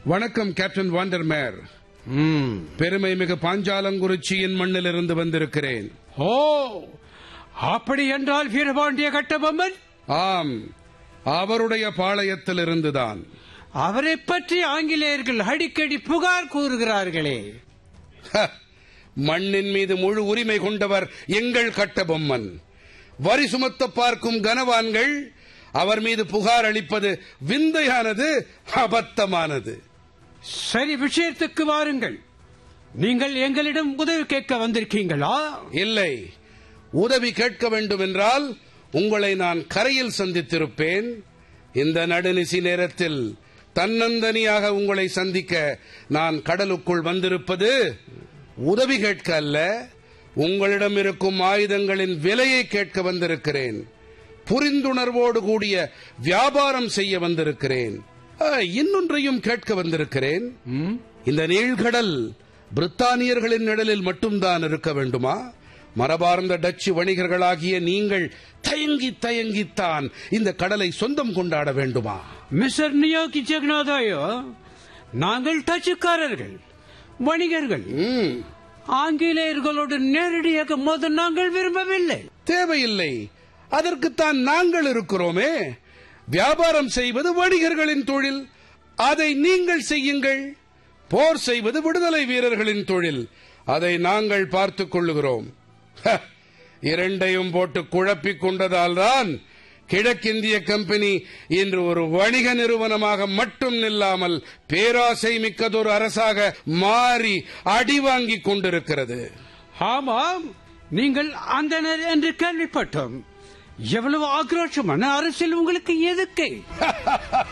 வணக்கம் கேப்டன் வாண்டர்மேர் ம். பெருமை மிகு பாஞ்சாலங்குறிச்சியின் மண்ணிலிருந்து வந்திருக்கிறேன் ஓ அப்படி என்றால் வீரபாண்டிய கட்டபொம்மன் ஆம் அவருடைய பாளையத்திலிருந்துதான் அவரை பற்றி ஆங்கிலேயர்கள் அடிக்கடி புகார் கூறுகிறார்களே ஹ, மண்ணின் மீது முழு உரிமை கொண்டவர் எங்கள் கட்டபொம்மன் வரி சுமத்த பார்க்கும் கனவான்கள் அவர் மீது புகார் அளிப்பது விந்தையானது அபத்தமானது சரி விஷயத்துக்கு வாருங்கள் நீங்கள் எங்களிடம் உதவி கேட்க வந்திருக்கீங்களா இல்லை உதவி கேட்க வேண்டும் என்றால் உங்களை நான் கரையில் சந்தித்திருப்பேன் இந்த நடுநிசி நேரத்தில் தன்னந்தனியாக உங்களை சந்திக்க நான் கடலுக்குள் வந்திருப்பது உதவி கேட்க அல்ல உங்களிடம் இருக்கும் ஆயுதங்களின் விலையை கேட்க வந்திருக்கிறேன் புரிந்துணர்வோடு கூடிய வியாபாரம் செய்ய வந்திருக்கிறேன் ஆ, இன்னொன்றையும் கேட்க வந்திருக்கிறேன் ம்? இந்த நீழ்கடல் பிரித்தானியர்களின் நிழலில் மட்டும்தான் இருக்க வேண்டுமா மரபார்ந்த டச்சு வணிகர்களாகிய நீங்கள் தயங்கி தயங்கித்தான் இந்த கடலை சொந்தம் கொண்டாட வேண்டுமா மிஸ்டர் நியோகி ஜெகநாதாயோ நாங்கள் டச்சுக்காரர்கள் வணிகர்கள் ம், ஆங்கிலேயர்களோடு நேரடியாக மோத நாங்கள் விரும்பவில்லை தேவையில்லை அதற்குத்தான் நாங்கள் இருக்கிறோமே வியாபாரம் செய்வது வணிகர்களின் தொழில் அதை நீங்கள் செய்யுங்கள் போர் செய்வது விடுதலை வீரர்களின் தொழில் அதை நாங்கள் பார்த்துக் கொள்ளுகிறோம் ஹ, இரண்டையும் போட்டு குழப்பிக் கொண்டதால்தான் கிழக்கிந்திய கம்பெனி இன்று ஒரு வணிக நிறுவனமாக மட்டும் நில்லாமல் பேராசை மிக்கதொரு அரசாக மாறி அடி வாங்கிக் கொண்டிருக்கிறது ஆமாம் நீங்கள் அந்தனர் என்று கேள்விப்பட்டோம் எவ்வளவு ஆக்ரோஷமான அரசியல் உங்களுக்கு எதுக்கு